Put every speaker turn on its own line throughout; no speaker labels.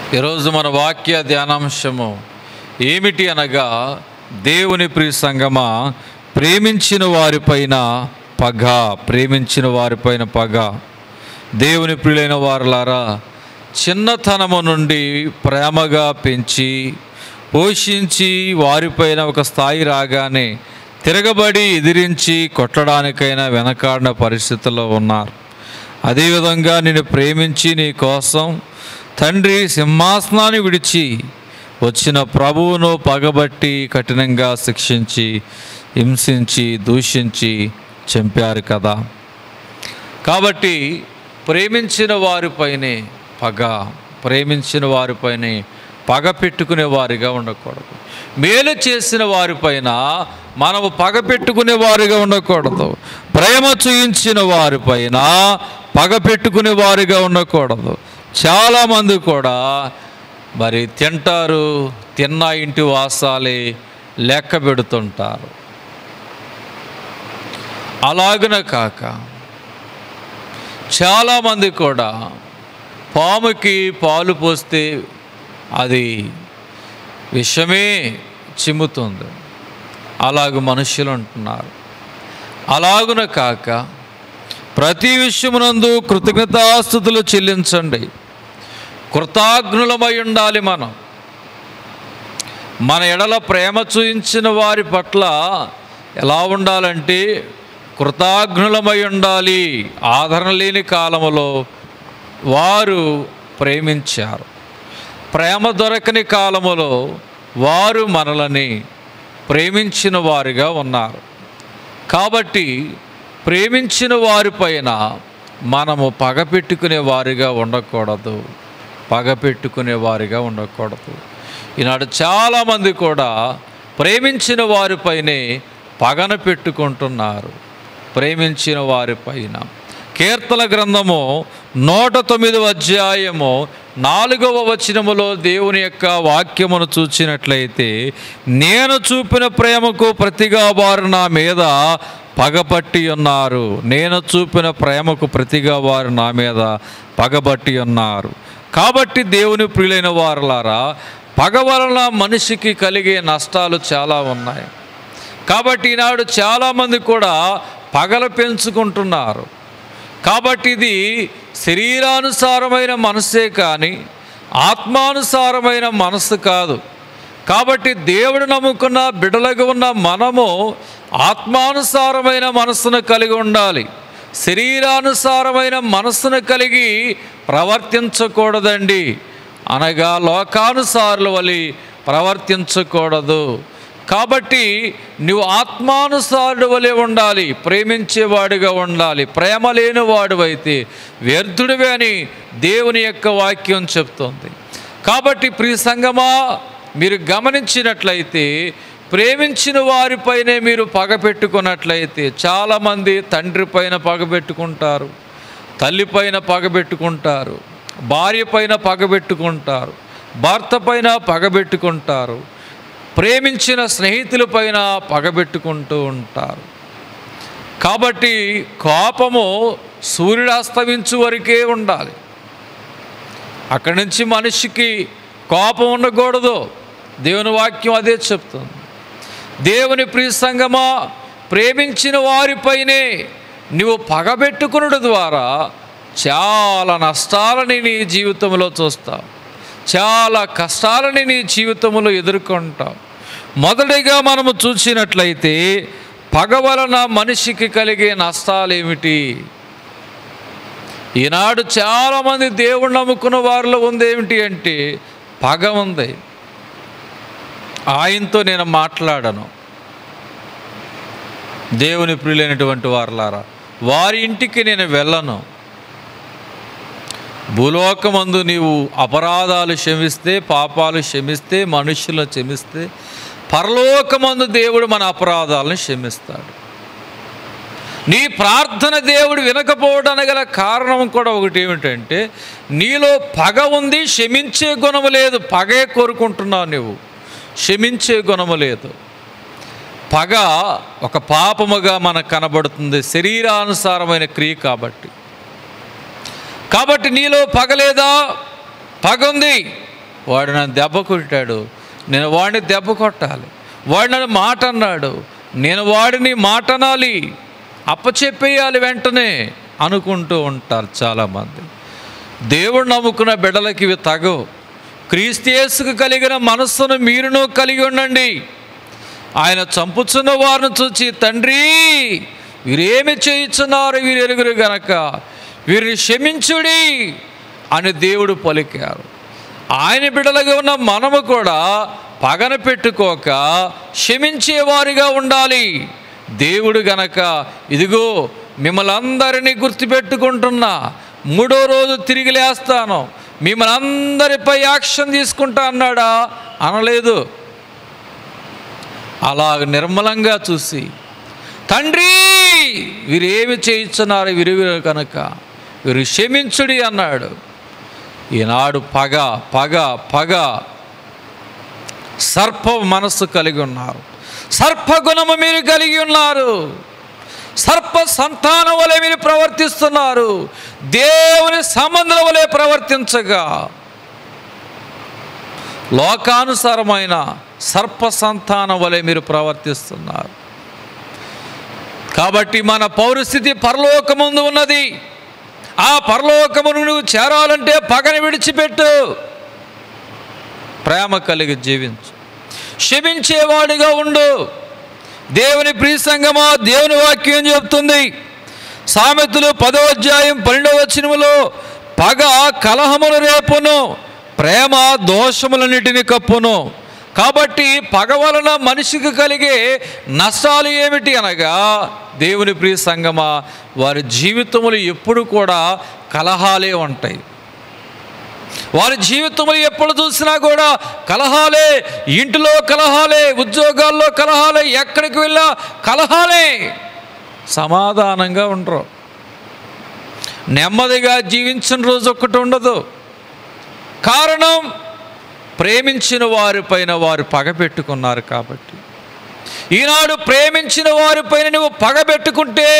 ఈరోజు మన వాక్య ధ్యానాంశము ఏమిటి అనగా దేవుని ప్రియ సంగమా ప్రేమించిన వారిపైన పగ ప్రేమించిన వారిపైన పగ దేవుని ప్రియులైన వారులారా చిన్నతనము నుండి ప్రేమగా పెంచి పోషించి వారిపైన ఒక స్థాయి రాగానే తిరగబడి ఎదిరించి కొట్టడానికైనా వెనకాడిన పరిస్థితుల్లో ఉన్నారు అదేవిధంగా నేను ప్రేమించి నీ కోసం తండ్రి సింహాసనాన్ని విడిచి వచ్చిన ప్రభువును పగబట్టి కఠినంగా శిక్షించి హింసించి దూషించి చంపారు కదా కాబట్టి ప్రేమించిన వారిపైనే పగ ప్రేమించిన వారిపైనే పగ పెట్టుకునే వారిగా ఉండకూడదు మేలు చేసిన వారిపైన మనము పగ పెట్టుకునే వారిగా ఉండకూడదు ప్రేమ చూయించిన వారిపైన పగ పెట్టుకునే వారిగా ఉండకూడదు చాలామంది కూడా మరి తింటారు తిన్న ఇంటి వాసాలే లెక్క పెడుతుంటారు అలాగున కాక చాలామంది కూడా పాముకి పాలు పోస్తే అది విషమే చిమ్ముతుంది అలాగ మనుషులు అంటున్నారు అలాగున కాక ప్రతి విషయమునందు కృతజ్ఞతాస్థుతులు చెల్లించండి కృతజ్ఞులమై ఉండాలి మనం మన ఎడల ప్రేమ చూయించిన వారి పట్ల ఎలా ఉండాలంటే కృతజ్ఞులమై ఉండాలి ఆదరణ లేని కాలములో వారు ప్రేమించారు ప్రేమ దొరకని కాలములో వారు మనలని ప్రేమించిన వారుగా ఉన్నారు కాబట్టి ప్రేమించిన వారిపైన మనము పగ పెట్టుకునే వారిగా ఉండకూడదు పగ పెట్టుకునే వారిగా ఉండకూడదు ఈనాడు చాలామంది కూడా ప్రేమించిన వారిపైనే పగన పెట్టుకుంటున్నారు ప్రేమించిన వారిపైన కీర్తన గ్రంథము నూట తొమ్మిదవ అధ్యాయము నాలుగవ వచనములో దేవుని యొక్క వాక్యమును చూచినట్లయితే నేను చూపిన ప్రేమకు ప్రతిగా వారు నా మీద పగపట్టి ఉన్నారు నేను చూపిన ప్రేమకు ప్రతిగా వారు నా మీద పగబట్టి ఉన్నారు కాబట్టి దేవుని ప్రియులైన వారులారా పగ వలన మనిషికి కలిగే నష్టాలు చాలా ఉన్నాయి కాబట్టి ఈనాడు చాలామంది కూడా పగలు పెంచుకుంటున్నారు కాబట్టి ఇది శరీరానుసారమైన మనసే కానీ ఆత్మానుసారమైన మనసు కాదు కాబట్టి దేవుడు నమ్ముకున్న బిడలగా ఉన్న మనము ఆత్మానుసారమైన మనస్సును కలిగి ఉండాలి శరీరానుసారమైన మనస్సును కలిగి ప్రవర్తించకూడదండి అనగా లోకానుసారుల వలి ప్రవర్తించకూడదు కాబట్టి నువ్వు ఆత్మానుసారుడు వలె ఉండాలి ప్రేమించేవాడిగా ఉండాలి ప్రేమ లేనివాడు అయితే వ్యర్థుడివే అని దేవుని యొక్క వాక్యం చెప్తుంది కాబట్టి ప్రియ సంగమా మీరు గమనించినట్లయితే ప్రేమించిన వారిపైనే మీరు పగ పెట్టుకున్నట్లయితే చాలామంది తండ్రి పైన పగ పెట్టుకుంటారు తల్లి పైన పగ పెట్టుకుంటారు భార్య పైన పగ పెట్టుకుంటారు భర్త పైన పగ పెట్టుకుంటారు ప్రేమించిన స్నేహితుల పైన పగబెట్టుకుంటూ ఉంటారు కాబట్టి కోపము సూర్యుడు అస్తమించు వరకే ఉండాలి అక్కడి నుంచి మనిషికి కోపం ఉండకూడదు దేవుని వాక్యం అదే చెప్తుంది దేవుని ప్రియ సంగమా ప్రేమించిన వారిపైనే నువ్వు పగబెట్టుకునుడు ద్వారా చాలా నష్టాలని నీ జీవితంలో చూస్తావు చాలా కష్టాలని నీ జీవితంలో ఎదుర్కొంటావు మొదటిగా మనము చూసినట్లయితే పగ వలన మనిషికి కలిగే నష్టాలు ఏమిటి ఈనాడు చాలామంది దేవుడు నమ్ముకున్న వారిలో ఉంది ఏమిటి అంటే పగ ఉంది ఆయనతో నేను మాట్లాడను దేవుని ప్రియులైనటువంటి వారులారా వారి ఇంటికి నేను వెళ్ళను భూలోకమందు నీవు అపరాధాలు క్షమిస్తే పాపాలు క్షమిస్తే మనుషులను క్షమిస్తే పరలోకమందు దేవుడు మన అపరాధాలను క్షమిస్తాడు నీ ప్రార్థన దేవుడు వినకపోవడానికి గల కారణం కూడా ఒకటి ఏమిటంటే నీలో పగ ఉంది క్షమించే గుణము లేదు పగే కోరుకుంటున్నావు నువ్వు క్షమించే గుణము లేదు పగ ఒక పాపముగా మనకు కనబడుతుంది శరీరానుసారమైన క్రియ కాబట్టి కాబట్టి నీలో పగలేదా పగ ఉంది వాడు నన్ను దెబ్బ కొట్టాడు నేను వాడిని దెబ్బ కొట్టాలి వాడు నన్ను మాట అన్నాడు నేను వాడిని మాట అనాలి అప్పచెప్పేయాలి వెంటనే అనుకుంటూ ఉంటారు చాలామంది దేవుడు నమ్ముకున్న బిడ్డలకి ఇవి తగవు క్రీస్తేసుకు కలిగిన మనస్సును మీరును కలిగి ఉండండి ఆయన చంపుచున్న వారిని చూచి తండ్రి వీరేమి చేయుచున్నారు వీరు ఎరుగురు గనక వీరిని క్షమించుడి అని దేవుడు పలికారు ఆయన బిడ్డలుగా ఉన్న మనము కూడా పగన పెట్టుకోక క్షమించేవారిగా ఉండాలి దేవుడు గనక ఇదిగో మిమ్మల్ని అందరినీ గుర్తుపెట్టుకుంటున్నా మూడో రోజు తిరిగి లేస్తాను మిమ్మల్ని అందరిపై యాక్షన్ తీసుకుంటా అన్నాడా అనలేదు అలా నిర్మలంగా చూసి తండ్రి వీరేమి చేయించున్నారు విరివిరు కనుక వీరు క్షమించుడి అన్నాడు ఈనాడు పగ పగ పగ సర్ప మనస్సు కలిగి ఉన్నారు సర్పగుణము మీరు కలిగి ఉన్నారు సర్ప సంతానం వలె మీరు ప్రవర్తిస్తున్నారు దేవుని సంబంధం వలె ప్రవర్తించగా లోకానుసారమైన సర్ప సంతానం వలె మీరు ప్రవర్తిస్తున్నారు కాబట్టి మన పౌరస్థితి పరలోకముందు ఉన్నది ఆ పరలోకమును నువ్వు చేరాలంటే పగని విడిచిపెట్టు ప్రేమ కలిగి జీవించు క్షమించేవాడిగా ఉండు దేవుని ప్రీసంగమా దేవుని వాక్యం చెప్తుంది సామెతలు పదో అధ్యాయం పన్నెండవ వచనములో పగ కలహములు రేపును ప్రేమ దోషములన్నిటిని కప్పును కాబట్టి పగ వలన మనిషికి కలిగే నష్టాలు ఏమిటి అనగా దేవుని ప్రియ సంగమా వారి జీవితములు ఎప్పుడు కూడా కలహాలే ఉంటాయి వారి జీవితంలో ఎప్పుడు చూసినా కూడా కలహాలే ఇంటిలో కలహాలే ఉద్యోగాల్లో కలహాలే ఎక్కడికి వెళ్ళా కలహాలే సమాధానంగా ఉండరు నెమ్మదిగా జీవించిన రోజు ఒక్కటి ఉండదు కారణం ప్రేమించిన వారిపైన వారు పగబెట్టుకున్నారు కాబట్టి ఈనాడు ప్రేమించిన వారిపైన నువ్వు పగబెట్టుకుంటే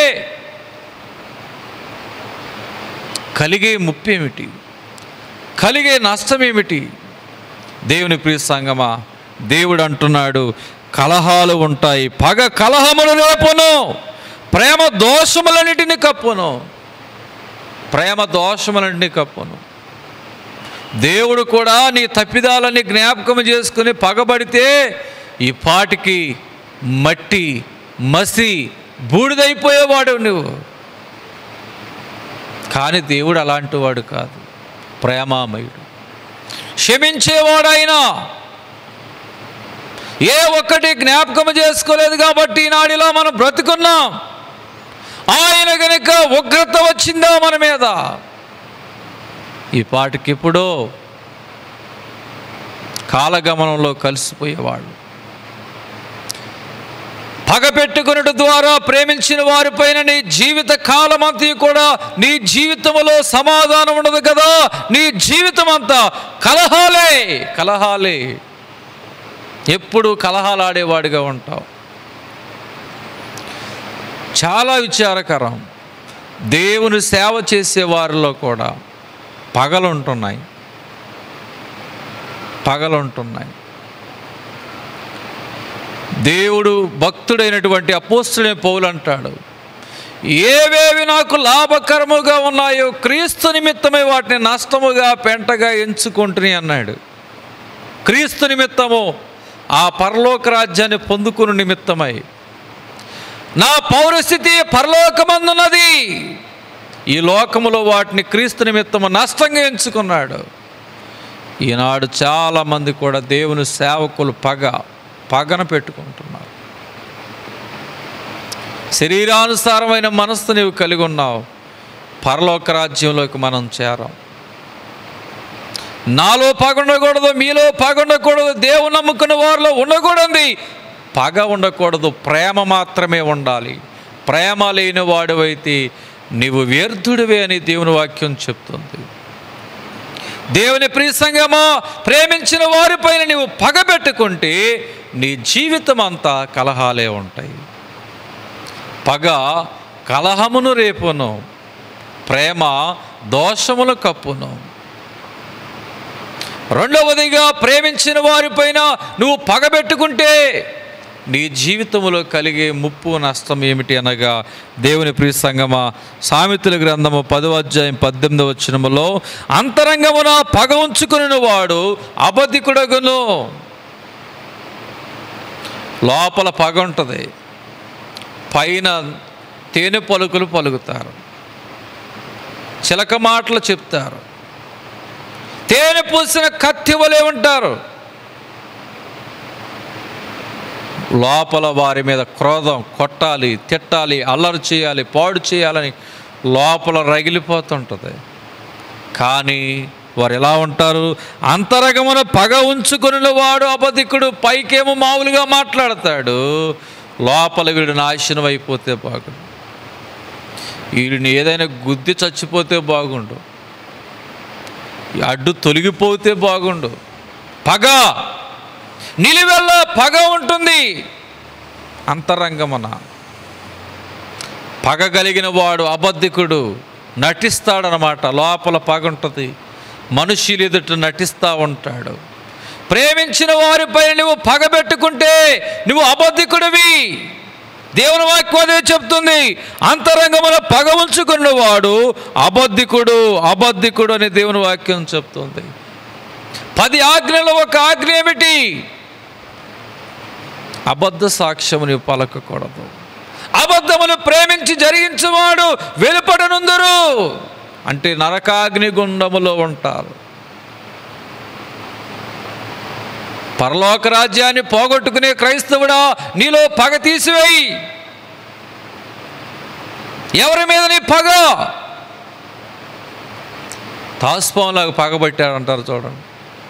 కలిగే ముప్పేమిటి కలిగే నష్టం ఏమిటి దేవుని ప్రియ సంగమా దేవుడు అంటున్నాడు కలహాలు ఉంటాయి పగ కలహములు రేపును ప్రేమ దోషములన్నిటిని కప్పును ప్రేమ దోషములన్నిటిని కప్పును దేవుడు కూడా నీ తప్పిదాలని జ్ఞాపకం చేసుకుని పగబడితే ఈ పాటికి మట్టి మసి బూడిదైపోయేవాడు నువ్వు కానీ దేవుడు అలాంటి వాడు కాదు ప్రేమామయుడు క్షమించేవాడైనా ఏ ఒక్కటి జ్ఞాపకం చేసుకోలేదు కాబట్టి ఈనాడిలో మనం బ్రతుకున్నాం ఆయన గనుక ఉగ్రత వచ్చిందా మన మీద ఈ పాటికి ఎప్పుడో కాలగమనంలో కలిసిపోయేవాడు పగపెట్టుకున్నట్టు ద్వారా ప్రేమించిన వారిపైన నీ జీవిత కాలమంతా కూడా నీ జీవితంలో సమాధానం ఉండదు కదా నీ జీవితం అంతా కలహాలే కలహాలే ఎప్పుడు కలహాలాడేవాడిగా ఉంటావు చాలా విచారకరం దేవుని సేవ చేసే వారిలో కూడా పగలుంటున్నాయి పగలుంటున్నాయి దేవుడు భక్తుడైనటువంటి అపోస్తుడైన పౌలు అంటాడు ఏవేవి నాకు లాభకరముగా ఉన్నాయో క్రీస్తు నిమిత్తమై వాటిని నష్టముగా పెంటగా ఎంచుకుంటుని అన్నాడు క్రీస్తు నిమిత్తము ఆ పరలోక రాజ్యాన్ని పొందుకుని నిమిత్తమై నా పౌరస్థితి పరలోకమందున్నది ఈ లోకములో వాటిని క్రీస్తు నిమిత్తము నష్టంగా ఎంచుకున్నాడు ఈనాడు చాలామంది కూడా దేవుని సేవకులు పగ పగన పెట్టుకుంటున్నారు శరీరానుసారమైన మనస్సు నీవు కలిగి ఉన్నావు పరలోక రాజ్యంలోకి మనం చేరాం నాలో పగ ఉండకూడదు మీలో పగ ఉండకూడదు దేవుని నమ్ముకున్న వారిలో ఉండకూడదు పగ ఉండకూడదు ప్రేమ మాత్రమే ఉండాలి ప్రేమ లేని వాడివైతే నీవు వ్యర్థుడివే అని దేవుని వాక్యం చెప్తుంది దేవుని ప్రియసంగమా ప్రేమించిన వారిపైన నీవు పగబెట్టుకుంటే నీ జీవితం అంతా కలహాలే ఉంటాయి పగ కలహమును రేపును ప్రేమ దోషములు కప్పును రెండవదిగా ప్రేమించిన వారిపైన నువ్వు పగబెట్టుకుంటే నీ జీవితంలో కలిగే ముప్పు నష్టం ఏమిటి అనగా దేవుని ప్రియ సంగమ సామెతల గ్రంథము పదవ అధ్యాయం పద్దెనిమిదవ వచనములో అంతరంగమున పగ ఉంచుకుని వాడు అబద్ధికుడగును లోపల పగ ఉంటుంది పైన తేనె పలుకులు పలుకుతారు చిలక మాటలు చెప్తారు తేనె పూసిన కత్తి వలె ఉంటారు లోపల వారి మీద క్రోధం కొట్టాలి తిట్టాలి అల్లరి చేయాలి పాడు చేయాలని లోపల రగిలిపోతుంటుంది కానీ వారు ఎలా ఉంటారు అంతరగమున పగ ఉంచుకుని వాడు అబద్ధికుడు పైకేమో మామూలుగా మాట్లాడతాడు లోపల వీడు నాశనం అయిపోతే బాగుండు వీడిని ఏదైనా గుద్ది చచ్చిపోతే బాగుండు ఈ అడ్డు తొలగిపోతే బాగుండు పగ నిలువెల్ల పగ ఉంటుంది అంతరంగమున పగ కలిగిన వాడు అబద్ధికుడు నటిస్తాడనమాట లోపల పగ ఉంటుంది మనుషులు ఎదుట నటిస్తూ ఉంటాడు ప్రేమించిన వారిపై నువ్వు పగబెట్టుకుంటే నువ్వు అబద్ధికుడివి దేవుని వాక్యం అదే చెప్తుంది అంతరంగమున పగ ఉంచుకున్నవాడు అబద్ధికుడు అబద్ధికుడు అని దేవుని వాక్యం చెప్తుంది పది ఆజ్ఞలో ఒక ఆజ్ఞ ఏమిటి అబద్ధ సాక్ష్యము నీవు పలకకూడదు అబద్ధమును ప్రేమించి జరిగించువాడు వెలుపడనుందరు అంటే నరకాగ్ని గుండములో ఉంటారు పరలోక రాజ్యాన్ని పోగొట్టుకునే క్రైస్తవుడా నీలో పగ తీసివేయి ఎవరి మీద నీ పగ తాస్పాంలాగా పగబట్టాడంటారు చూడండి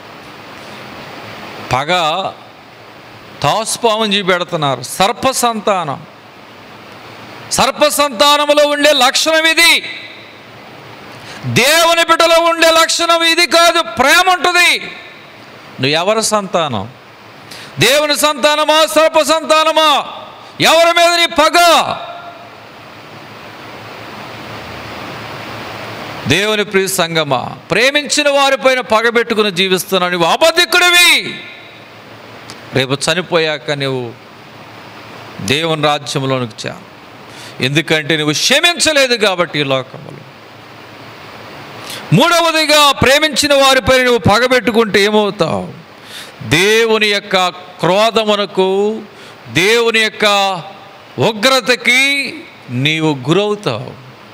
పగ తాస్పావం చూపెడుతున్నారు సర్ప సంతానం సర్ప సంతానములో ఉండే లక్షణం ఇది దేవుని బిడ్డలో ఉండే లక్షణం ఇది కాదు ప్రేమ ఉంటుంది నువ్వు ఎవరి సంతానం దేవుని సంతానమా సర్ప సంతానమా ఎవరి మీద నీ పగ దేవుని ప్రియ సంగమా ప్రేమించిన వారిపైన పగబెట్టుకుని జీవిస్తున్నావు నువ్వు అబద్ధికుడివి రేపు చనిపోయాక నువ్వు దేవుని రాజ్యంలోనికి చా ఎందుకంటే నువ్వు క్షమించలేదు కాబట్టి ఈ లోకంలో మూడవదిగా ప్రేమించిన వారిపై నువ్వు పగబెట్టుకుంటే ఏమవుతావు దేవుని యొక్క క్రోధమునకు దేవుని యొక్క ఉగ్రతకి నీవు గురవుతావు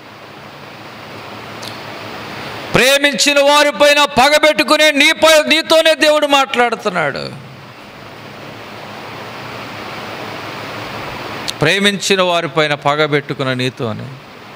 ప్రేమించిన వారిపైన పగబెట్టుకునే నీపై నీతోనే దేవుడు మాట్లాడుతున్నాడు ప్రేమించిన వారిపైన పగబెట్టుకున్న నీతోనే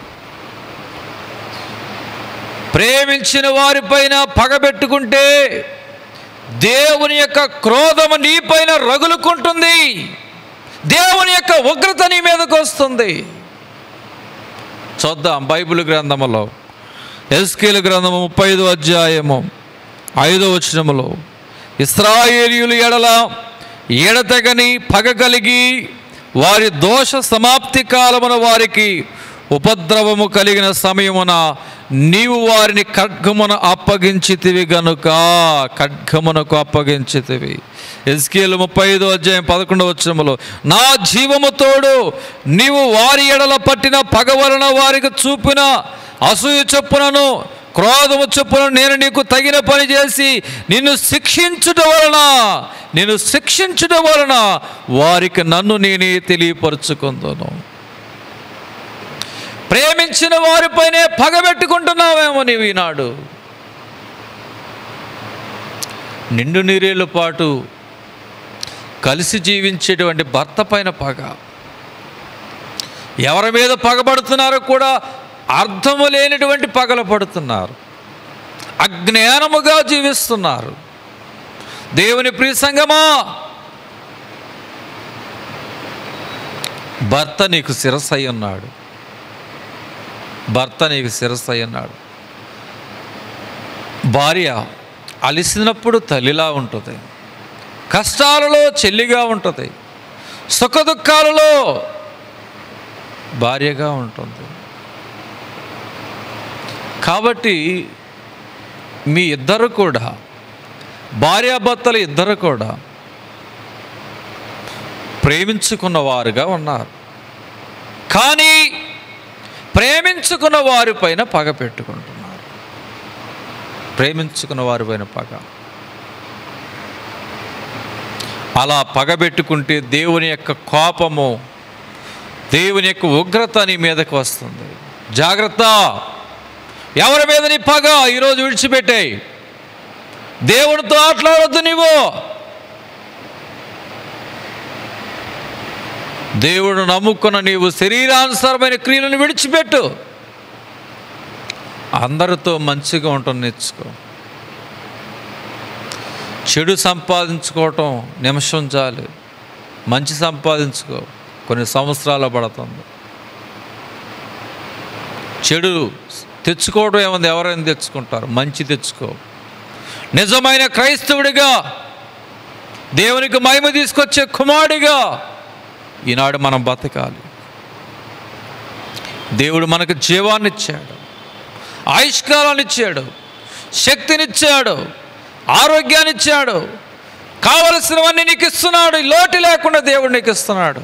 ప్రేమించిన వారిపైన పగబెట్టుకుంటే దేవుని యొక్క క్రోధము నీపైన రగులుకుంటుంది దేవుని యొక్క ఉగ్రత నీ మీదకు వస్తుంది చూద్దాం బైబిల్ గ్రంథములో ఎస్కేల్ గ్రంథము ముప్పై ఐదో అధ్యాయము ఐదో వచనములో ఇస్రాయేలీయులు ఎడల ఎడతెగని పగ కలిగి వారి దోష సమాప్తి కాలమున వారికి ఉపద్రవము కలిగిన సమయమున నీవు వారిని ఖడ్గమున అప్పగించితివి గనుక ఖడ్గమునకు అప్పగించితివి ఎస్కేలు ముప్పై ఐదో అధ్యాయం పదకొండవ వచ్చములో నా జీవము తోడు నీవు వారి ఎడల పట్టిన పగ వలన వారికి చూపిన అసూయ చొప్పునను క్రోధము చొప్పున నేను నీకు తగిన పని చేసి నిన్ను శిక్షించుట వలన నేను శిక్షించుట వలన వారికి నన్ను నేనే తెలియపరుచుకుందును ప్రేమించిన వారిపైనే పగబెట్టుకుంటున్నావేమో నీవు ఈనాడు నిండు నీరేళ్ళ పాటు కలిసి జీవించేటువంటి భర్త పైన పగ ఎవరి మీద పగబడుతున్నారో కూడా అర్థము లేనటువంటి పగలు పడుతున్నారు అజ్ఞానముగా జీవిస్తున్నారు దేవుని ప్రియ సంగమా భర్త నీకు శిరస్సు అయి ఉన్నాడు భర్త నీకు శిరస్సు అయి ఉన్నాడు భార్య అలిసినప్పుడు తల్లిలా ఉంటుంది కష్టాలలో చెల్లిగా ఉంటుంది సుఖ దుఃఖాలలో భార్యగా ఉంటుంది కాబట్టి మీ ఇద్దరు కూడా భార్యాభర్తలు ఇద్దరు కూడా ప్రేమించుకున్న వారుగా ఉన్నారు కానీ ప్రేమించుకున్న వారిపైన పగ పెట్టుకుంటున్నారు ప్రేమించుకున్న వారిపైన పగ అలా పగబెట్టుకుంటే దేవుని యొక్క కోపము దేవుని యొక్క ఉగ్రత నీ మీదకు వస్తుంది జాగ్రత్త ఎవరి మీద నీ పగ ఈరోజు విడిచిపెట్టాయి దేవునితో ఆటలాడొద్దు నీవు దేవుడు నమ్ముకున్న నీవు శరీరానుసారమైన క్రియలను విడిచిపెట్టు అందరితో మంచిగా ఉండటం నేర్చుకో చెడు సంపాదించుకోవటం నిమిషం చాలు మంచి సంపాదించుకో కొన్ని సంవత్సరాలు పడుతుంది చెడు తెచ్చుకోవడం ఏముంది ఎవరైనా తెచ్చుకుంటారు మంచి తెచ్చుకో నిజమైన క్రైస్తవుడిగా దేవునికి మహిమ తీసుకొచ్చే కుమారుడిగా ఈనాడు మనం బతకాలి దేవుడు మనకు జీవాన్ని ఇచ్చాడు ఆయుష్కాలాన్ని ఇచ్చాడు శక్తినిచ్చాడు ఆరోగ్యాన్ని ఇచ్చాడు కావలసినవన్నీ నీకు ఇస్తున్నాడు లోటు లేకుండా దేవుడు నీకు ఇస్తున్నాడు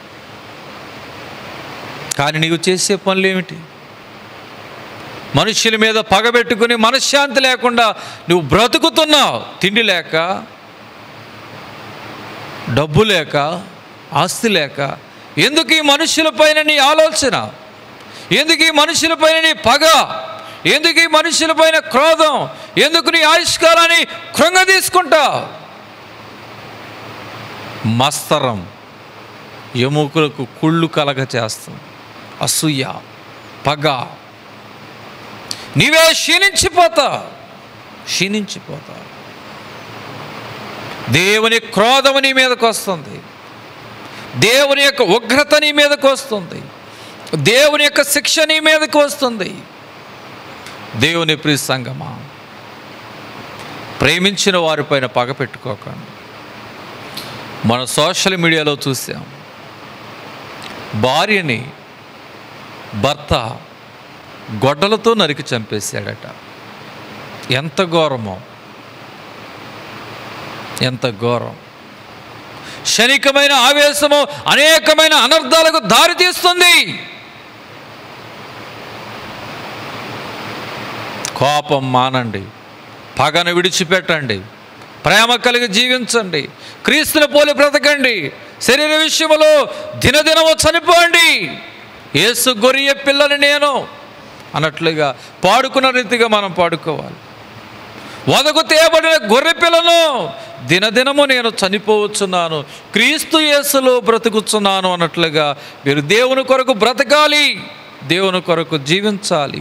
కానీ నీవు చేసే పనులు ఏమిటి మనుషుల మీద పగబెట్టుకుని మనశ్శాంతి లేకుండా నువ్వు బ్రతుకుతున్నావు తిండి లేక డబ్బు లేక ఆస్తి లేక ఎందుకు ఈ మనుషులపైన నీ ఆలోచన ఎందుకు ఈ మనుషులపైన నీ పగ ఎందుకు ఈ మనుషులపైన క్రోధం ఎందుకు నీ ఆయుష్కాలాన్ని కృంగ తీసుకుంటావు మస్తరం ఎముకలకు కుళ్ళు కలగ చేస్తుంది అసూయ పగ నీవే క్షీణించిపోతా క్షీణించిపోతా దేవుని క్రోధము నీ మీదకు వస్తుంది దేవుని యొక్క ఉగ్రత నీ మీదకు వస్తుంది దేవుని యొక్క శిక్ష నీ మీదకు వస్తుంది దేవుని ప్రియ సంగమా ప్రేమించిన వారిపైన పగ పెట్టుకోకండి మన సోషల్ మీడియాలో చూసాం భార్యని భర్త గొడ్డలతో నరికి చంపేశాడట ఎంత ఘోరమో ఎంత ఘోరం క్షణికమైన ఆవేశము అనేకమైన అనర్థాలకు దారితీస్తుంది కోపం మానండి పగను విడిచిపెట్టండి ప్రేమ కలిగి జీవించండి క్రీస్తుని పోలి బ్రతకండి శరీర విషయంలో దినదినము చనిపోండి ఏసు గొరియ పిల్లని నేను అన్నట్లుగా పాడుకున్న రీతిగా మనం పాడుకోవాలి వదకు తేబడిన గొర్రె పిల్లను దినదినము నేను చనిపోవచ్చున్నాను క్రీస్తు యేసులో బ్రతుకుచున్నాను అన్నట్లుగా మీరు దేవుని కొరకు బ్రతకాలి దేవుని కొరకు జీవించాలి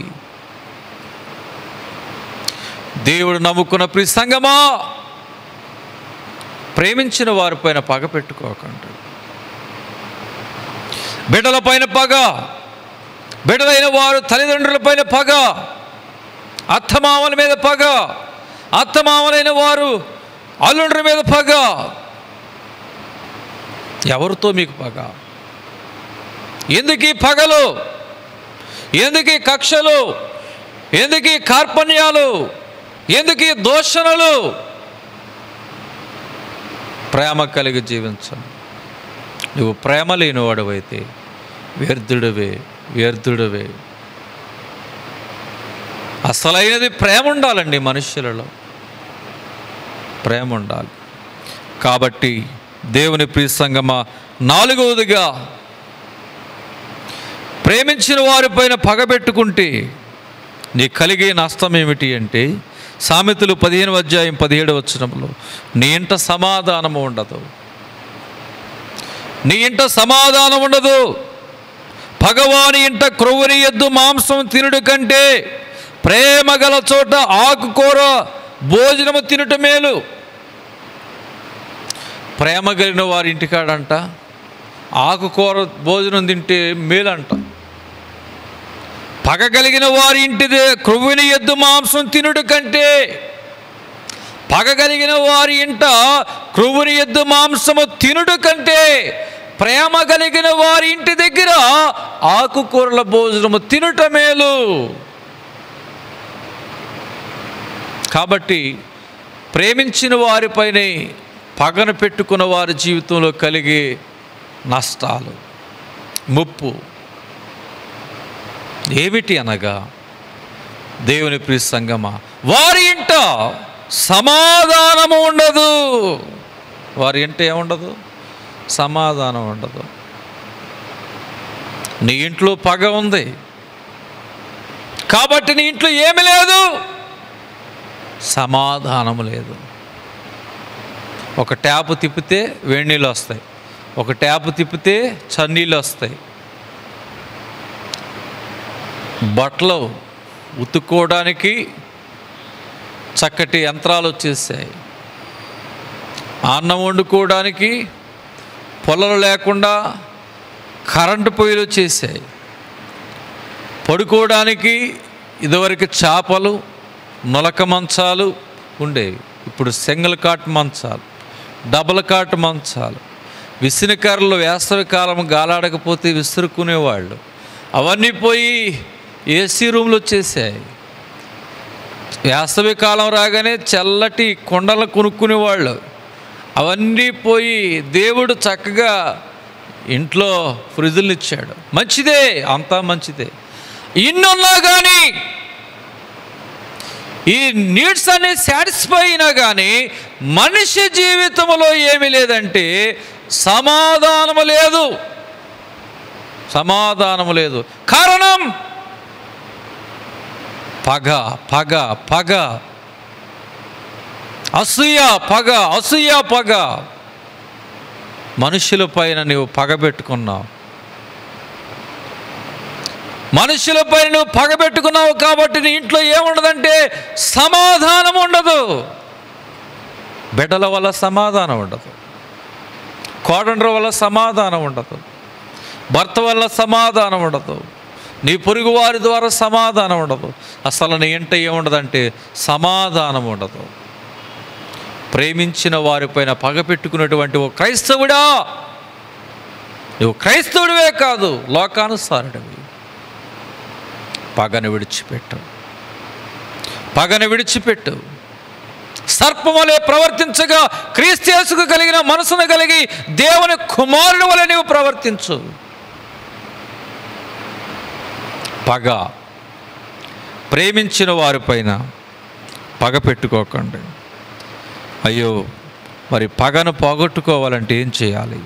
దేవుడు నమ్ముకున్న ప్రియ సంగమా ప్రేమించిన వారిపైన పగ పెట్టుకోకండి బిడ్డలపైన పగ బిడ్డలైన వారు తల్లిదండ్రులపైన పగ అత్తమామల మీద పగ అత్తమామలైన వారు అల్లుండ్రి మీద పగ ఎవరితో మీకు పగ ఎందుకు ఈ పగలు ఎందుకు ఈ కక్షలు ఎందుకు ఈ కార్పణ్యాలు ఎందుకు ఈ దోషణలు ప్రేమ కలిగి జీవించండి నువ్వు ప్రేమ లేనివాడవైతే వ్యర్థుడవే వ్యర్థుడవే అసలైనది ప్రేమ ఉండాలండి మనుషులలో ప్రేమ ఉండాలి కాబట్టి దేవుని ప్రియ సంగమ నాలుగవదిగా ప్రేమించిన వారిపైన పగబెట్టుకుంటే నీ కలిగే నష్టం ఏమిటి అంటే సామెతలు పదిహేను అధ్యాయం పదిహేడు వచనంలో నీ ఇంట సమాధానము ఉండదు నీ ఇంట సమాధానం ఉండదు భగవాని ఇంట క్రొవ్వని ఎద్దు మాంసం తినుడు కంటే ప్రేమ గల చోట ఆకుకూర భోజనము తినుట మేలు ప్రేమ కలిగిన వారి ఇంటికాడంట ఆకుకూర భోజనం తింటే మేలంట పగ కలిగిన వారి ఇంటిదే క్రొవ్విన ఎద్దు మాంసం తినుడు కంటే పగ కలిగిన వారి ఇంట క్రొవ్వుని ఎద్దు మాంసము తినుడు కంటే ప్రేమ కలిగిన వారి ఇంటి దగ్గర ఆకుకూరల భోజనము తినుట మేలు కాబట్టి ప్రేమించిన వారిపైనే పగను పెట్టుకున్న వారి జీవితంలో కలిగే నష్టాలు ముప్పు ఏమిటి అనగా దేవుని ప్రియ సంగమా వారి ఇంట సమాధానము ఉండదు వారి ఇంట ఏముండదు సమాధానం ఉండదు నీ ఇంట్లో పగ ఉంది కాబట్టి నీ ఇంట్లో ఏమి లేదు సమాధానం లేదు ఒక ట్యాప్ తిప్పితే వేడి నీళ్ళు వస్తాయి ఒక ట్యాప్ తిప్పితే చన్నీళ్ళు వస్తాయి బట్టలు ఉతుక్కోవడానికి చక్కటి యంత్రాలు వచ్చేసాయి అన్నం వండుకోవడానికి పొలలు లేకుండా కరెంటు పొయ్యిలు వచ్చేసాయి పడుకోవడానికి ఇదివరకు చేపలు నులక మంచాలు ఉండేవి ఇప్పుడు సింగిల్ కాట్ మంచాలు డబుల్ కాట్ మంచాలు విసినకర్రలు వేసవి కాలం గాలాడకపోతే విసురుకునేవాళ్ళు అవన్నీ పోయి ఏసీ రూమ్లు వచ్చేసాయి వేసవి కాలం రాగానే చల్లటి కొండలు కొనుక్కునేవాళ్ళు అవన్నీ పోయి దేవుడు చక్కగా ఇంట్లో ఫ్రిడ్జ్లు ఇచ్చాడు మంచిదే అంతా మంచిదే ఇన్నున్నా కానీ ఈ నీడ్స్ అనే సాటిస్ఫై అయినా కానీ మనిషి జీవితంలో ఏమీ లేదంటే సమాధానము లేదు సమాధానము లేదు కారణం పగ పగ పగ అసూయ పగ అసూయ పగ మనుషుల పైన నీవు పగ పెట్టుకున్నావు మనుషుల పైన నువ్వు పగ పెట్టుకున్నావు కాబట్టి నీ ఇంట్లో ఏముండదంటే సమాధానం ఉండదు బిడ్డల వల్ల సమాధానం ఉండదు కోడండ్ర వల్ల సమాధానం ఉండదు భర్త వల్ల సమాధానం ఉండదు నీ పొరుగు వారి ద్వారా సమాధానం ఉండదు అసలు నీ ఇంట ఏముండదంటే సమాధానం ఉండదు ప్రేమించిన వారిపైన పగ పెట్టుకున్నటువంటి ఓ క్రైస్తవుడా నువ్వు క్రైస్తవుడివే కాదు లోకానుసారుడివి పగను విడిచిపెట్టు పగను విడిచిపెట్టు సర్పమలే ప్రవర్తించగా క్రీస్తేసుకు కలిగిన మనసును కలిగి దేవుని కుమారుని వలె నీవు ప్రవర్తించు పగ ప్రేమించిన వారిపైన పగ పెట్టుకోకండి అయ్యో మరి పగను పోగొట్టుకోవాలంటే ఏం చేయాలి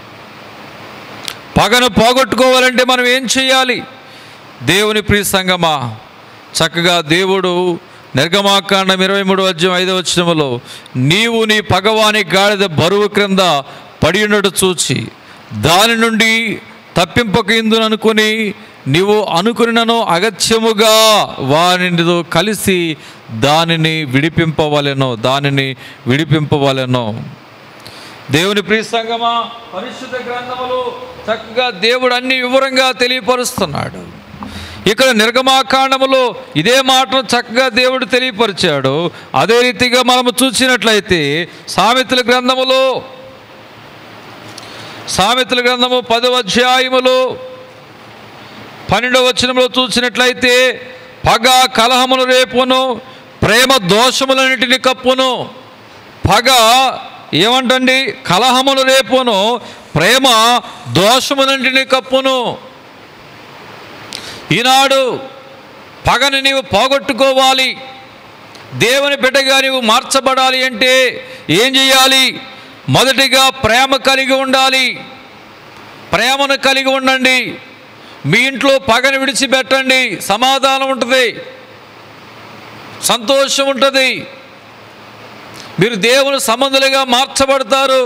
పగను పోగొట్టుకోవాలంటే మనం ఏం చేయాలి దేవుని ప్రియ సంగమా చక్కగా దేవుడు నిర్గమాకాండం ఇరవై మూడు అధ్యాయం ఐదవ వచనములో నీవు నీ పగవాని గాడిద బరువు క్రింద పడి ఉన్నట్టు చూచి దాని నుండి తప్పింపక ఇందుననుకొని నీవు అనుకున్నను అగత్యముగా వారినితో కలిసి దానిని విడిపింపవలెను దానిని విడిపింపవలెను దేవుని ప్రియ సంగమా పరిశుద్ధ గ్రంథములు చక్కగా దేవుడు అన్ని వివరంగా తెలియపరుస్తున్నాడు ఇక్కడ నిర్గమాకాండములో ఇదే మాటను చక్కగా దేవుడు తెలియపరిచాడు అదే రీతిగా మనము చూసినట్లయితే సామెతల గ్రంథములో సామెతల గ్రంథము పదవ అధ్యాయములో పన్నెండవ వచనంలో చూసినట్లయితే పగ కలహమును రేపును ప్రేమ దోషములన్నిటిని కప్పును పగ ఏమంటండి కలహమును రేపును ప్రేమ దోషములన్నిటిని కప్పును ఈనాడు పగని నీవు పోగొట్టుకోవాలి దేవుని బిడ్డగా నీవు మార్చబడాలి అంటే ఏం చేయాలి మొదటిగా ప్రేమ కలిగి ఉండాలి ప్రేమను కలిగి ఉండండి మీ ఇంట్లో పగని విడిచిపెట్టండి సమాధానం ఉంటుంది సంతోషం ఉంటుంది మీరు దేవుని సంబంధులుగా మార్చబడతారు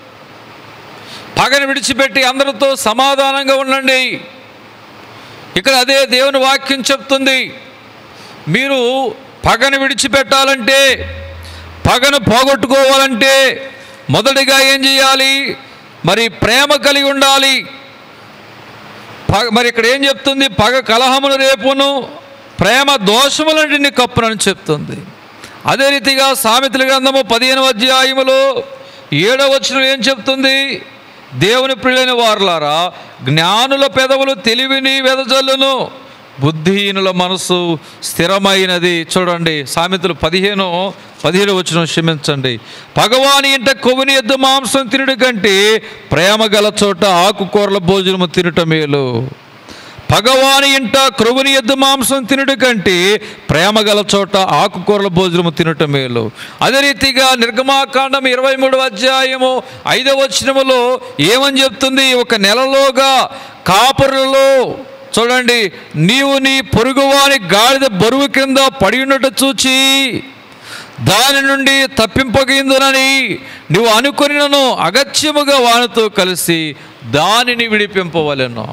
పగని విడిచిపెట్టి అందరితో సమాధానంగా ఉండండి ఇక్కడ అదే దేవుని వాక్యం చెప్తుంది మీరు పగను విడిచిపెట్టాలంటే పగను పోగొట్టుకోవాలంటే మొదటిగా ఏం చేయాలి మరి ప్రేమ కలిగి ఉండాలి పగ మరి ఇక్కడ ఏం చెప్తుంది పగ కలహమును రేపును ప్రేమ దోషములంటిని కప్పునని చెప్తుంది అదే రీతిగా సామెతల గ్రంథము పదిహేను అధ్యాయములో ఏడవ వచనం ఏం చెప్తుంది దేవుని ప్రియులైన వారులారా జ్ఞానుల పెదవులు తెలివిని వెదజల్లును బుద్ధిహీనుల మనసు స్థిరమైనది చూడండి సామెతలు పదిహేను పదిహేను వచ్చిన క్షమించండి భగవాని ఇంట కొవ్వుని ఎద్దు మాంసం తినుడు కంటే ప్రేమ గల చోట ఆకుకూరల భోజనము తినుట మేలు భగవాని ఇంట క్రొవుని ఎద్దు మాంసం తినుట కంటే ప్రేమ గల చోట ఆకుకూరల భోజనము తినుట మేలు అదే రీతిగా నిర్గమాకాండం ఇరవై మూడవ అధ్యాయము ఐదవ వచనములో ఏమని చెప్తుంది ఒక నెలలోగా కాపురులలో చూడండి నీవు నీ పొరుగువాని గాడిద బరువు కింద పడి ఉన్నట్టు చూచి దాని నుండి తప్పింపగిందునని నువ్వు అనుకొనినను అగత్యముగా వానితో కలిసి దానిని విడిపింపవలెను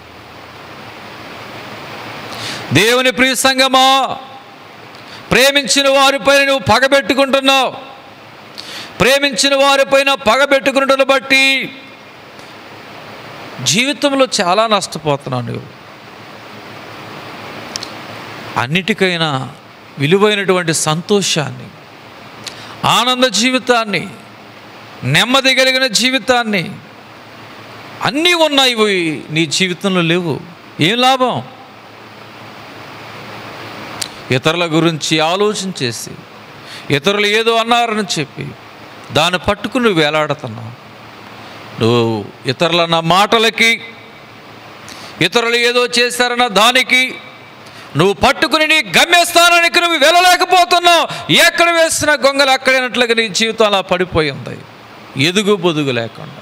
దేవుని ప్రియ సంగమా ప్రేమించిన వారిపైన నువ్వు పగబెట్టుకుంటున్నావు ప్రేమించిన వారిపైన పగబెట్టుకుంటున్న బట్టి జీవితంలో చాలా నష్టపోతున్నావు నువ్వు అన్నిటికైనా విలువైనటువంటి సంతోషాన్ని ఆనంద జీవితాన్ని నెమ్మది కలిగిన జీవితాన్ని అన్నీ ఉన్నాయి ఇవి నీ జీవితంలో లేవు ఏం లాభం ఇతరుల గురించి ఆలోచన చేసి ఇతరులు ఏదో అన్నారని చెప్పి దాన్ని పట్టుకుని నువ్వు వేలాడుతున్నావు నువ్వు ఇతరులన్న మాటలకి ఇతరులు ఏదో చేశారన్న దానికి నువ్వు పట్టుకుని నీ గమ్యస్థానానికి నువ్వు వెళ్ళలేకపోతున్నావు ఎక్కడ వేసిన గొంగలు అక్కడైనట్లుగా నీ జీవితం అలా పడిపోయింది ఎదుగు బొదుగు లేకుండా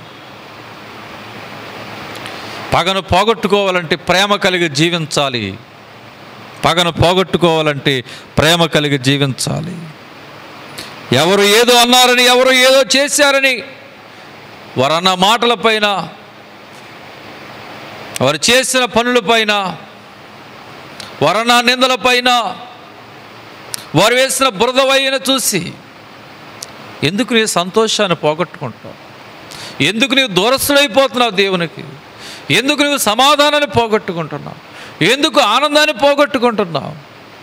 పగను పోగొట్టుకోవాలంటే ప్రేమ కలిగి జీవించాలి పగను పోగొట్టుకోవాలంటే ప్రేమ కలిగి జీవించాలి ఎవరు ఏదో అన్నారని ఎవరు ఏదో చేశారని వారన్న మాటలపైన వారు చేసిన పనులపైన వరణ నిందలపైన వారు వేసిన బురదవైన చూసి ఎందుకు నీ సంతోషాన్ని పోగొట్టుకుంటావు ఎందుకు నీవు దూరస్తుడైపోతున్నావు దేవునికి ఎందుకు నువ్వు సమాధానాన్ని పోగొట్టుకుంటున్నావు ఎందుకు ఆనందాన్ని పోగొట్టుకుంటున్నావు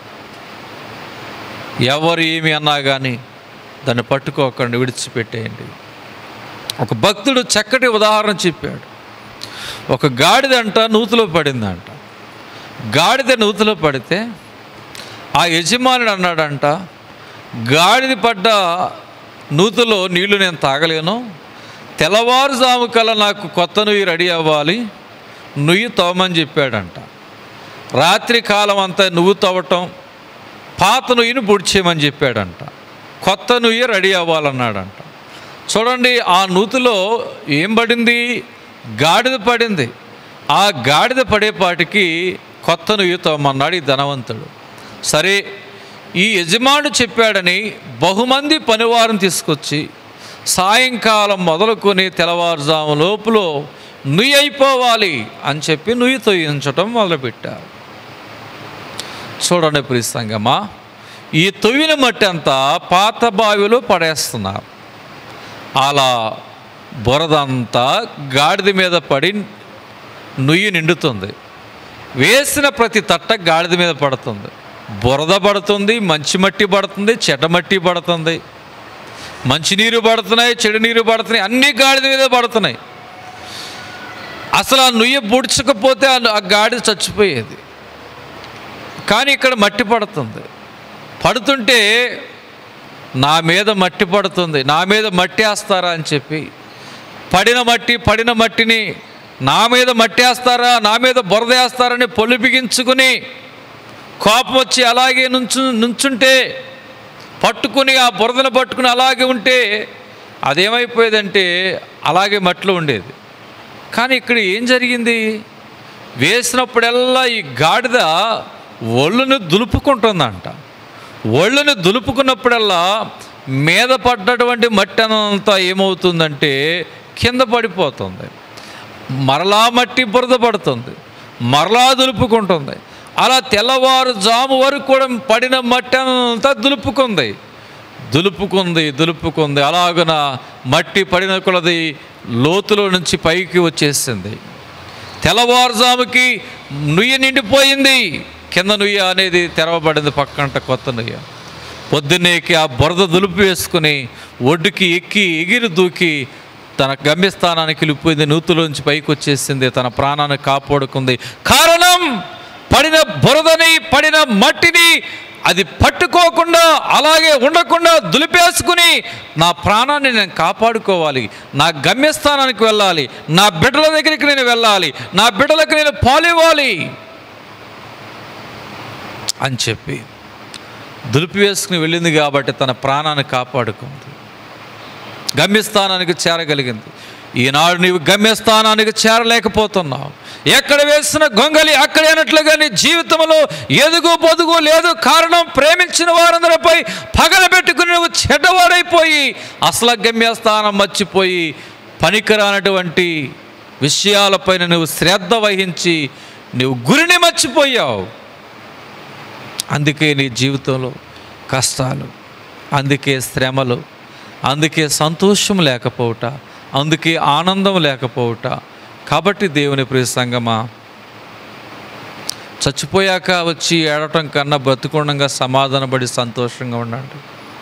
ఎవరు ఏమి అన్నా కానీ దాన్ని పట్టుకోకండి విడిచిపెట్టేయండి ఒక భక్తుడు చక్కటి ఉదాహరణ చెప్పాడు ఒక గాడిదంట నూతులో పడిందంట గాడిద నూతులో పడితే ఆ యజమానుడు అన్నాడంట గాడిద పడ్డ నూతులో నీళ్లు నేను తాగలేను తెల్లవారుజాము కల్లా నాకు కొత్త నుయ్యి రెడీ అవ్వాలి నుయ్యి తవ్వమని చెప్పాడంట రాత్రి కాలం అంతా నువ్వు తవ్వటం పాత నుయ్యిని బుడిచేయమని చెప్పాడంట కొత్త నుయ్యి రెడీ అవ్వాలన్నాడంట చూడండి ఆ నూతిలో ఏం పడింది గాడిద పడింది ఆ గాడిద పడేపాటికి కొత్త నుయ్యి తవ్వమన్నాడు ఈ ధనవంతుడు సరే ఈ యజమాను చెప్పాడని బహుమంది పనివారిని తీసుకొచ్చి సాయంకాలం మొదలుకొని తెల్లవారుజాము లోపులో నుయ్యి అయిపోవాలి అని చెప్పి నుయ్యి తొయ్యించటం మొదలుపెట్టారు చూడండి ప్రిస్తంగమా ఈ తొవ్విన మట్టి అంతా పాత బావిలో పడేస్తున్నారు అలా బురదంతా గాడిద మీద పడి నుయ్యి నిండుతుంది వేసిన ప్రతి తట్ట గాడిద మీద పడుతుంది బురద పడుతుంది మంచి మట్టి పడుతుంది చెడ్డ మట్టి పడుతుంది మంచినీరు పడుతున్నాయి చెడు నీరు పడుతున్నాయి అన్ని గాడిద మీద పడుతున్నాయి అసలు ఆ నుయ్యి బుడ్చకపోతే ఆ- ఆ గాడిద చచ్చిపోయేది కానీ ఇక్కడ మట్టి పడుతుంది పడుతుంటే నా మీద మట్టి పడుతుంది నా మీద మట్టి వేస్తారా అని చెప్పి పడిన మట్టి పడిన మట్టిని నా మీద మట్టి వేస్తారా నా మీద బురద వేస్తారని పొల్లు బిగించుకుని కోపం వచ్చి అలాగే నుంచు నుంచుంటే పట్టుకుని ఆ బురదను పట్టుకుని అలాగే ఉంటే అదేమైపోయేదంటే అలాగే మట్టిలో ఉండేది కానీ ఇక్కడ ఏం జరిగింది వేసినప్పుడల్లా ఈ గాడిద ఒళ్ళును దులుపుకుంటుందంట ఒళ్ళుని దులుపుకున్నప్పుడల్లా మీద పడ్డటువంటి మట్టి అంతా ఏమవుతుందంటే కింద పడిపోతుంది మరలా మట్టి బురద పడుతుంది మరలా దులుపుకుంటుంది అలా తెల్లవారుజాము వరకు కూడా పడిన మట్టి అంతా దులుపుకుంది దులుపుకుంది దులుపుకుంది అలాగున మట్టి పడిన కొలది లోతులో నుంచి పైకి వచ్చేసింది తెల్లవారుజాముకి నుయ్య నిండిపోయింది కింద నుయ్య అనేది తెరవబడింది పక్కంట కొత్త నుయ్య పొద్దున్నేకి ఆ బురద దులుపు వేసుకుని ఒడ్డుకి ఎక్కి ఎగిరి దూకి తన గమ్యస్థానానికి వెళ్ళిపోయింది నూతులోంచి పైకి వచ్చేసింది తన ప్రాణాన్ని కాపాడుకుంది కారణం పడిన బురదని పడిన మట్టిని అది పట్టుకోకుండా అలాగే ఉండకుండా దులిపేసుకుని నా ప్రాణాన్ని నేను కాపాడుకోవాలి నా గమ్యస్థానానికి వెళ్ళాలి నా బిడ్డల దగ్గరికి నేను వెళ్ళాలి నా బిడ్డలకు నేను పాలివ్వాలి అని చెప్పి దులిపి వేసుకుని వెళ్ళింది కాబట్టి తన ప్రాణాన్ని కాపాడుకుంది గమ్యస్థానానికి చేరగలిగింది ఈనాడు నీవు గమ్యస్థానానికి చేరలేకపోతున్నావు ఎక్కడ వేసిన గొంగలి అక్కడే అన్నట్లుగా నీ జీవితంలో ఎదుగు పొదుగు లేదు కారణం ప్రేమించిన వారందరిపై పగల పెట్టుకుని నువ్వు చెడ్డవాడైపోయి అసలు గమ్యస్థానం మర్చిపోయి పనికిరానటువంటి విషయాలపైన నువ్వు శ్రద్ధ వహించి నువ్వు గురిని మర్చిపోయావు అందుకే నీ జీవితంలో కష్టాలు అందుకే శ్రమలు అందుకే సంతోషం లేకపోవట అందుకే ఆనందం లేకపోవట కాబట్టి దేవుని ప్రియ సంగమా చచ్చిపోయాక వచ్చి ఏడటం కన్నా బ్రతుకుండగా సమాధానపడి సంతోషంగా ఉండండి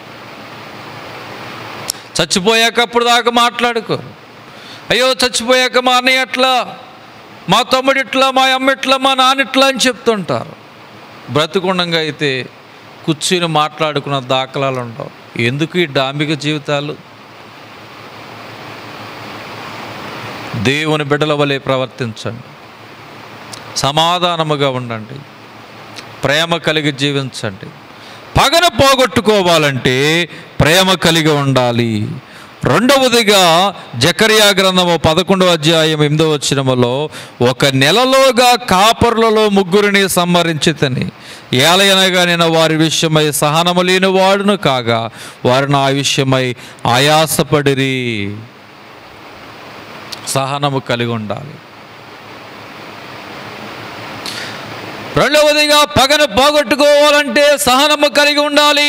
చచ్చిపోయాక అప్పుడు దాకా మాట్లాడుకో అయ్యో చచ్చిపోయాక మా అన్నయ్య ఎట్లా మా తమ్ముడు ఇట్లా మా అమ్మ ఇట్లా మా నాన్న ఇట్లా అని చెప్తుంటారు బ్రతుకుండంగా అయితే కూర్చుని మాట్లాడుకున్న దాఖలాలు ఉండవు ఎందుకు ఈ డాంబిక జీవితాలు దేవుని బిడ్డల వలె ప్రవర్తించండి సమాధానముగా ఉండండి ప్రేమ కలిగి జీవించండి పగను పోగొట్టుకోవాలంటే ప్రేమ కలిగి ఉండాలి రెండవదిగా జకరియా గ్రంథము పదకొండవ అధ్యాయం ఎనిమిదవ వచ్చినములో ఒక నెలలోగా కాపరులలో ముగ్గురిని సంహరించితని ఏలయనగా నేను వారి విషయమై సహనము లేని వాడును కాగా వారు నా విషయమై ఆయాసపడిరి సహనము కలిగి ఉండాలి రెండవదిగా పగను పోగొట్టుకోవాలంటే సహనము కలిగి ఉండాలి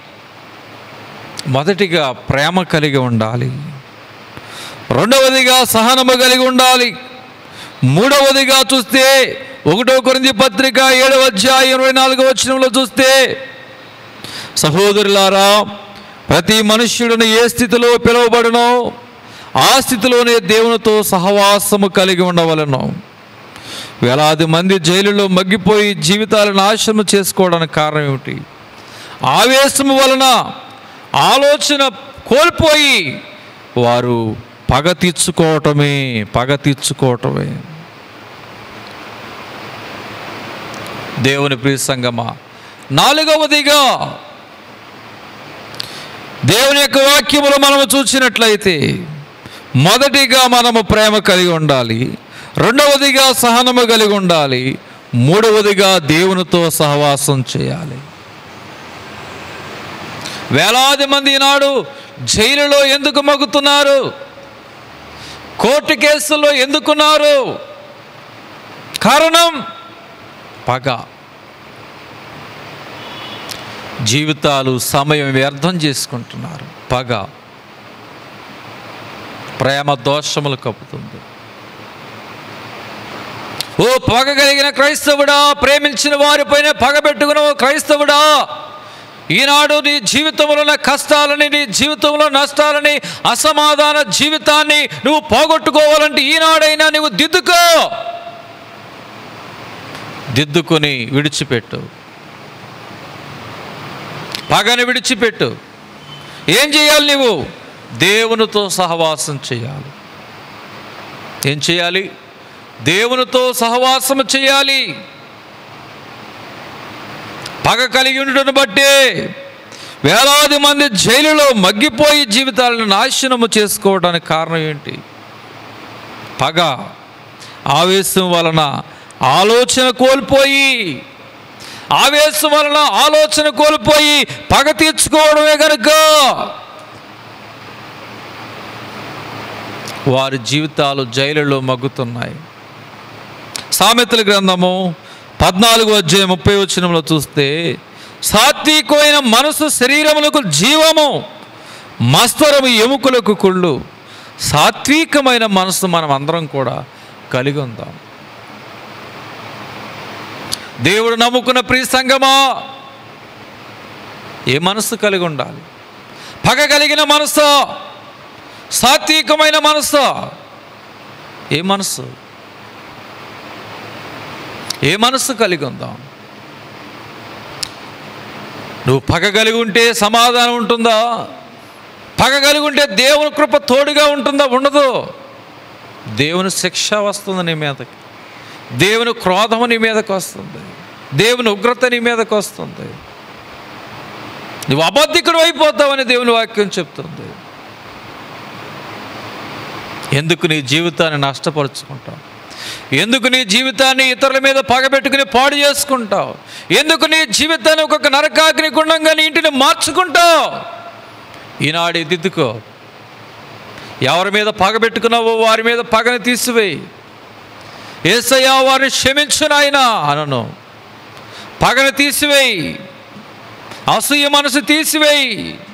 మొదటిగా ప్రేమ కలిగి ఉండాలి రెండవదిగా సహనము కలిగి ఉండాలి మూడవదిగా చూస్తే ఒకటో కొరింది పత్రిక ఏడవ అధ్యాయం ఇరవై నాలుగో వచనంలో చూస్తే సహోదరులారా ప్రతి మనుష్యుడిని ఏ స్థితిలో పిలువబడునో ఆ స్థితిలోనే దేవునితో సహవాసము కలిగి ఉండవలను వేలాది మంది జైలులో మగ్గిపోయి జీవితాలను నాశనం చేసుకోవడానికి కారణం ఏమిటి ఆవేశము వలన ఆలోచన కోల్పోయి వారు పగ తీర్చుకోవటమే పగ తీర్చుకోవటమే దేవుని ప్రియ సంగమా నాలుగవదిగా దేవుని యొక్క వాక్యములు మనము చూసినట్లయితే మొదటిగా మనము ప్రేమ కలిగి ఉండాలి రెండవదిగా సహనము కలిగి ఉండాలి మూడవదిగా దేవునితో సహవాసం చేయాలి వేలాది మంది ఈనాడు జైలులో ఎందుకు మగ్గుతున్నారు కోర్టు కేసుల్లో ఎందుకున్నారు కారణం పగ జీవితాలు సమయం వ్యర్థం చేసుకుంటున్నారు పగ ప్రేమ దోషములు కప్పుతుంది ఓ పగ కలిగిన క్రైస్తవుడా ప్రేమించిన వారిపైన పగ పెట్టుకున్న ఓ క్రైస్తవుడా ఈనాడు నీ జీవితంలో ఉన్న కష్టాలని నీ జీవితంలో నష్టాలని అసమాధాన జీవితాన్ని నువ్వు పోగొట్టుకోవాలంటే ఈనాడైనా నువ్వు దిద్దుకో దిద్దుకొని విడిచిపెట్టు పగని విడిచిపెట్టు ఏం చేయాలి నువ్వు దేవునితో సహవాసం చేయాలి ఏం చేయాలి దేవునితో సహవాసం చేయాలి పగ కలిగి ఉండటం బట్టే వేలాది మంది జైలులో మగ్గిపోయి జీవితాలను నాశనము చేసుకోవడానికి కారణం ఏంటి పగ ఆవేశం వలన ఆలోచన కోల్పోయి ఆవేశం వలన ఆలోచన కోల్పోయి పగ తీర్చుకోవడమే కనుక వారి జీవితాలు జైలులో మగ్గుతున్నాయి సామెతల గ్రంథము పద్నాలుగు అధ్యాయం ముప్పై వచనంలో చూస్తే సాత్వికమైన మనసు శరీరములకు జీవము మస్తరము ఎముకలకు కుళ్ళు సాత్వికమైన మనసు మనం అందరం కూడా కలిగి ఉందాం దేవుడు నమ్ముకున్న ప్రియ సంగమా ఏ మనస్సు కలిగి ఉండాలి పగ కలిగిన మనసు సాత్వికమైన మనసు ఏ మనసు ఏ మనస్సు కలిగి ఉందాం నువ్వు పగ కలిగి ఉంటే సమాధానం ఉంటుందా పగ కలిగి ఉంటే దేవుని కృప తోడుగా ఉంటుందా ఉండదు దేవుని శిక్ష వస్తుంది నీ మీదకి దేవుని క్రోధము నీ మీదకి వస్తుంది దేవుని ఉగ్రత నీ మీదకి వస్తుంది నువ్వు అబద్ధికుడు అయిపోతావని దేవుని వాక్యం చెప్తుంది ఎందుకు నీ జీవితాన్ని నష్టపరుచుకుంటావు ఎందుకు నీ జీవితాన్ని ఇతరుల మీద పగబెట్టుకుని పాడు చేసుకుంటావు ఎందుకు నీ జీవితాన్ని ఒక్కొక్క నరకాగ్ని గుండంగా నీ ఇంటిని మార్చుకుంటావు ఈనాడు దిద్దుకో ఎవరి మీద పగబెట్టుకున్నావో వారి మీద పగని తీసివేయి ఏసయ్యా వారిని క్షమించు నాయన అనను పగని తీసివేయి అసూయ మనసు తీసివేయి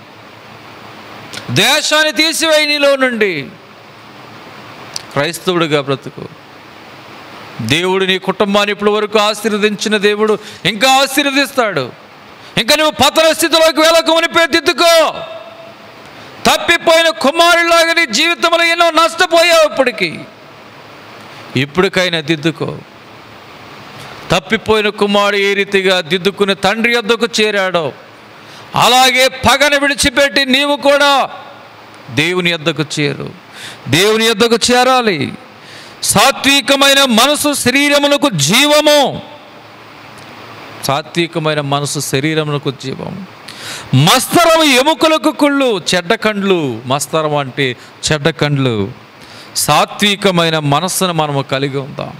దేశాన్ని తీసివేయి నీలో నుండి క్రైస్తవుడిగా బ్రతుకు దేవుడు నీ కుటుంబాన్ని ఇప్పటి వరకు ఆశీర్వదించిన దేవుడు ఇంకా ఆశీర్వదిస్తాడు ఇంకా నువ్వు పతన స్థితిలోకి వెళ్ళక మునిపే దిద్దుకో తప్పిపోయిన కుమారులాగా నీ జీవితంలో ఎన్నో నష్టపోయావు ఇప్పటికి ఇప్పటికైనా దిద్దుకో తప్పిపోయిన కుమారుడు ఏ రీతిగా దిద్దుకుని తండ్రి యొద్దకు చేరాడో అలాగే పగను విడిచిపెట్టి నీవు కూడా దేవుని యొద్దకు చేరు దేవుని యొద్దకు చేరాలి సాత్వికమైన మనసు శరీరమునకు జీవము సాత్వికమైన మనసు శరీరమునకు జీవము మస్తరం ఎముకలకు కుళ్ళు చెడ్డ కండ్లు మస్తరం అంటే చెడ్డ కండ్లు సాత్వికమైన మనస్సును మనము కలిగి ఉందాం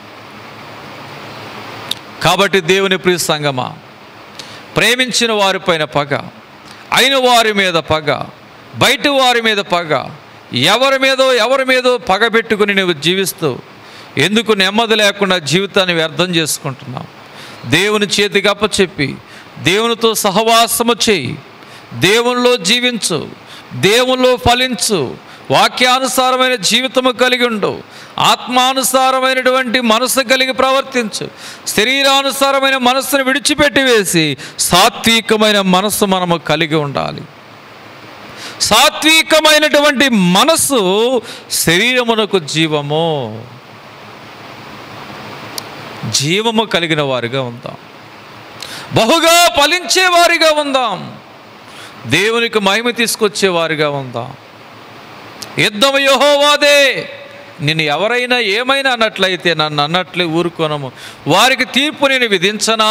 కాబట్టి దేవుని ప్రియ సంగమా ప్రేమించిన వారిపైన పగ అయిన వారి మీద పగ బయట వారి మీద పగ ఎవరి మీదో ఎవరి మీదో పగ పెట్టుకుని నువ్వు జీవిస్తూ ఎందుకు నెమ్మది లేకుండా జీవితాన్ని వ్యర్థం చేసుకుంటున్నావు దేవుని చేతికి అప్పచెప్పి దేవునితో సహవాసము చేయి దేవునిలో జీవించు దేవునిలో ఫలించు వాక్యానుసారమైన జీవితము కలిగి ఉండు ఆత్మానుసారమైనటువంటి మనసు కలిగి ప్రవర్తించు శరీరానుసారమైన మనస్సును విడిచిపెట్టి వేసి సాత్వికమైన మనస్సు మనము కలిగి ఉండాలి సాత్వికమైనటువంటి మనస్సు శరీరమునకు జీవము జీవము కలిగిన వారిగా ఉందాం బహుగా ఫలించే వారిగా ఉందాం దేవునికి మహిమ తీసుకొచ్చే వారిగా ఉందాం యుద్ధము యహోవాదే నేను ఎవరైనా ఏమైనా అన్నట్లయితే నన్ను అన్నట్లే ఊరుకోనము వారికి తీర్పు నేను విధించనా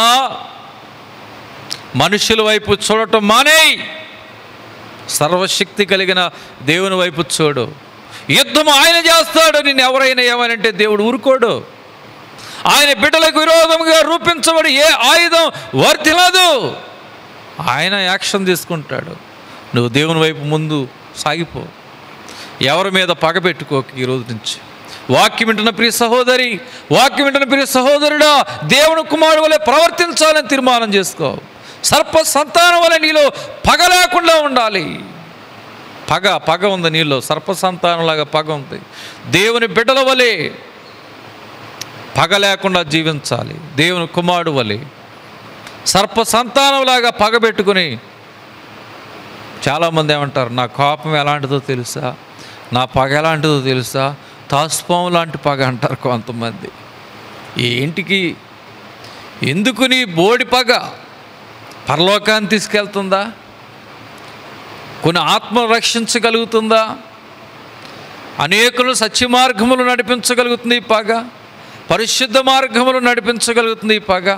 మనుషుల వైపు చూడటం మానేయి సర్వశక్తి కలిగిన దేవుని వైపు చూడు యుద్ధం ఆయన చేస్తాడు నిన్ను ఎవరైనా ఏమనంటే దేవుడు ఊరుకోడు ఆయన బిడ్డలకు విరోధంగా రూపించబడి ఏ ఆయుధం వర్తిలదు ఆయన యాక్షన్ తీసుకుంటాడు నువ్వు దేవుని వైపు ముందు సాగిపో ఎవరి మీద పగ పెట్టుకోక ఈ రోజు నుంచి వాక్యం వింటున్న ప్రియ సహోదరి వాక్యం వింటున్న ప్రియ సహోదరుడా దేవుని కుమారుడు వలె ప్రవర్తించాలని తీర్మానం చేసుకో సర్ప సంతానం వలె నీలో పగ లేకుండా ఉండాలి పగ పగ ఉంది నీలో సర్ప సంతానంలాగా పగ ఉంది దేవుని బిడ్డల వలె పగ లేకుండా జీవించాలి దేవుని కుమారుడు వలె సర్ప సంతానంలాగా పగ పెట్టుకుని చాలామంది ఏమంటారు నా కోపం ఎలాంటిదో తెలుసా నా పగ ఎలాంటిదో తెలుసా తాస్పాము లాంటి పగ అంటారు కొంతమంది ఏంటికి ఎందుకు నీ బోడి పగ పరలోకాన్ని తీసుకెళ్తుందా కొన్ని ఆత్మలు రక్షించగలుగుతుందా అనేకులు సత్య మార్గములు నడిపించగలుగుతుంది ఈ పగ పరిశుద్ధ మార్గములు నడిపించగలుగుతుంది ఈ పగ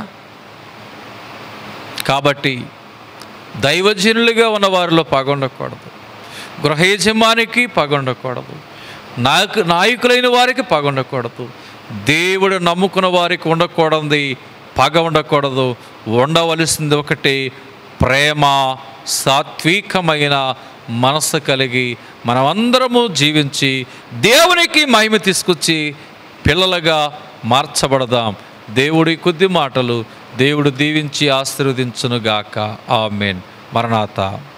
కాబట్టి దైవజనులుగా ఉన్న వారిలో పగ ఉండకూడదు గృహ యజమానికి పగ ఉండకూడదు నాయకు నాయకులైన వారికి పగ ఉండకూడదు దేవుడు నమ్ముకున్న వారికి ఉండకూడదు పగ ఉండకూడదు ఉండవలసింది ఒకటి ప్రేమ సాత్వికమైన మనసు కలిగి మనమందరము జీవించి దేవునికి మహిమ తీసుకొచ్చి పిల్లలుగా మార్చబడదాం దేవుడి కొద్ది మాటలు దేవుడు దీవించి ఆశీర్వదించునుగాక ఆమెన్ మరణాత